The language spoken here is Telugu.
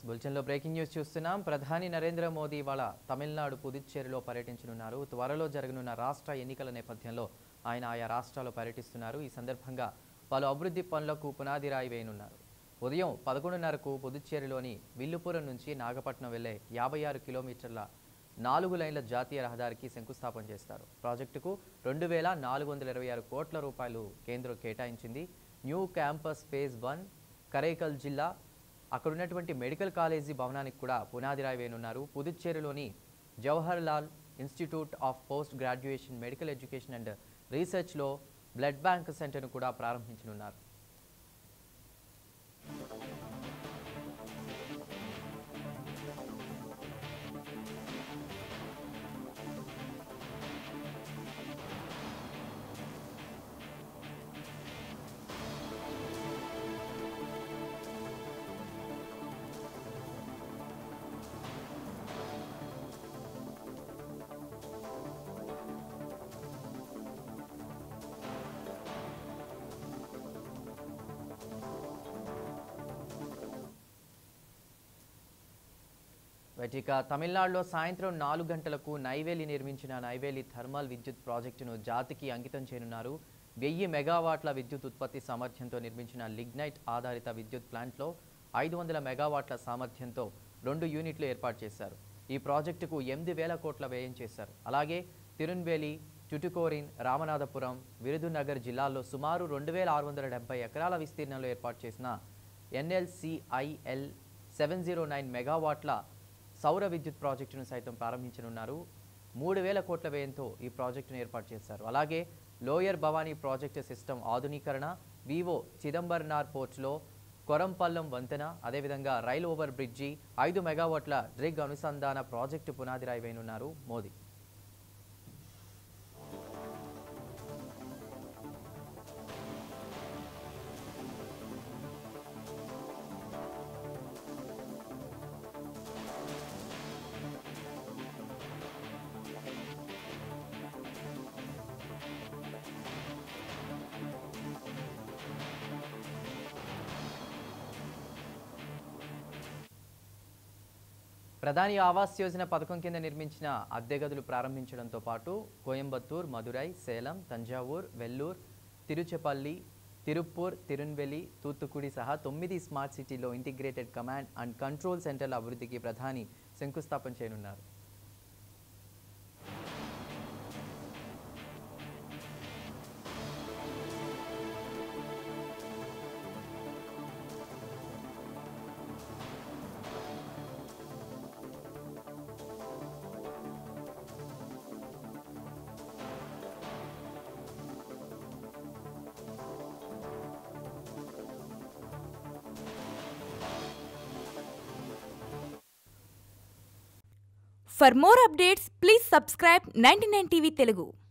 బులెటిన్లో బ్రేకింగ్ న్యూస్ చూస్తున్నాం ప్రధాని నరేంద్ర మోదీ ఇవాళ తమిళనాడు పుదుచ్చేరిలో పర్యటించనున్నారు త్వరలో జరగనున్న రాష్ట్ర ఎన్నికల నేపథ్యంలో ఆయన ఆయా రాష్ట్రాల్లో పర్యటిస్తున్నారు ఈ సందర్భంగా పలు అభివృద్ధి పనులకు పునాది రాయి వేయనున్నారు ఉదయం పదకొండున్నరకు పుదుచ్చేరిలోని విల్లుపురం నుంచి నాగపట్నం వెళ్లే యాభై ఆరు కిలోమీటర్ల నాలుగు లైన్ల జాతీయ రహదారికి శంకుస్థాపన చేస్తారు ప్రాజెక్టుకు రెండు వేల నాలుగు వందల ఇరవై ఆరు కోట్ల రూపాయలు కేంద్రం కేటాయించింది new campus phase one Karaikal జిల్లా అక్కడ ఉన్నటువంటి మెడికల్ కాలేజీ భవనానికి కూడా పునాది రాయి వేయనున్నారు పుదుచ్చేరిలోని Jawaharlal institute of post graduation medical education and రీసెర్చ్లో బ్లడ్ బ్యాంక్ సెంటర్ను కూడా ప్రారంభించనున్నారు రైట్, ఇక తమిళనాడులో సాయంత్రం నాలుగు గంటలకు నైవేలి నిర్మించిన నైవేలి థర్మల్ విద్యుత్ ప్రాజెక్టును జాతికి అంకితం చేయనున్నారు వెయ్యి మెగావాట్ల విద్యుత్ ఉత్పత్తి సామర్థ్యంతో నిర్మించిన లిగ్నైట్ ఆధారిత విద్యుత్ ప్లాంట్లో ఐదు వందల మెగావాట్ల సామర్థ్యంతో రెండు యూనిట్లు ఏర్పాటు చేశారు ఈ ప్రాజెక్టుకు ఎనిమిది వేల కోట్ల వ్యయం చేశారు అలాగే తిరున్వేలి టుటుకోరిన్ రామనాథపురం విరుదునగర్ జిల్లాల్లో సుమారు రెండు వేల ఆరు వందల డెబ్బై ఎకరాల విస్తీర్ణంలో ఏర్పాటు చేసిన ఎన్ఎల్సిఐఎల్ సెవెన్ జీరో నైన్ మెగావాట్ల సౌర విద్యుత్ ప్రాజెక్టును సైతం ప్రారంభించనున్నారు మూడు వేల కోట్ల వ్యయంతో ఈ ప్రాజెక్టును ఏర్పాటు చేశారు అలాగే లోయర్ భవానీ ప్రాజెక్టు సిస్టమ్ ఆధునీకరణ వివో చిదంబర్నార్ పోర్ట్లో కొరంపల్లం వంతెన అదేవిధంగా రైల్ ఓవర్ బ్రిడ్జి ఐదు మెగావాట్ల డ్రిగ్ అనుసంధాన ప్రాజెక్టు పునాది రాయి వేయనున్నారు మోదీ ప్రధాని ఆవాస్ యోజన పథకం కింద నిర్మించిన అద్దె గదులు ప్రారంభించడంతో పాటు కోయంబత్తూర్ మదురై సేలం తంజావూర్ వెల్లూర్ తిరుచపల్లి తిరుప్పూర్ తిరున్వెలి తూత్తుకుడి సహా తొమ్మిది స్మార్ట్ సిటీలో ఇంటిగ్రేటెడ్ కమాండ్ అండ్ కంట్రోల్ సెంటర్ల అభివృద్ధికి ప్రధాని శంకుస్థాపన చేయనున్నారు For more updates, please subscribe 99 TV Telugu.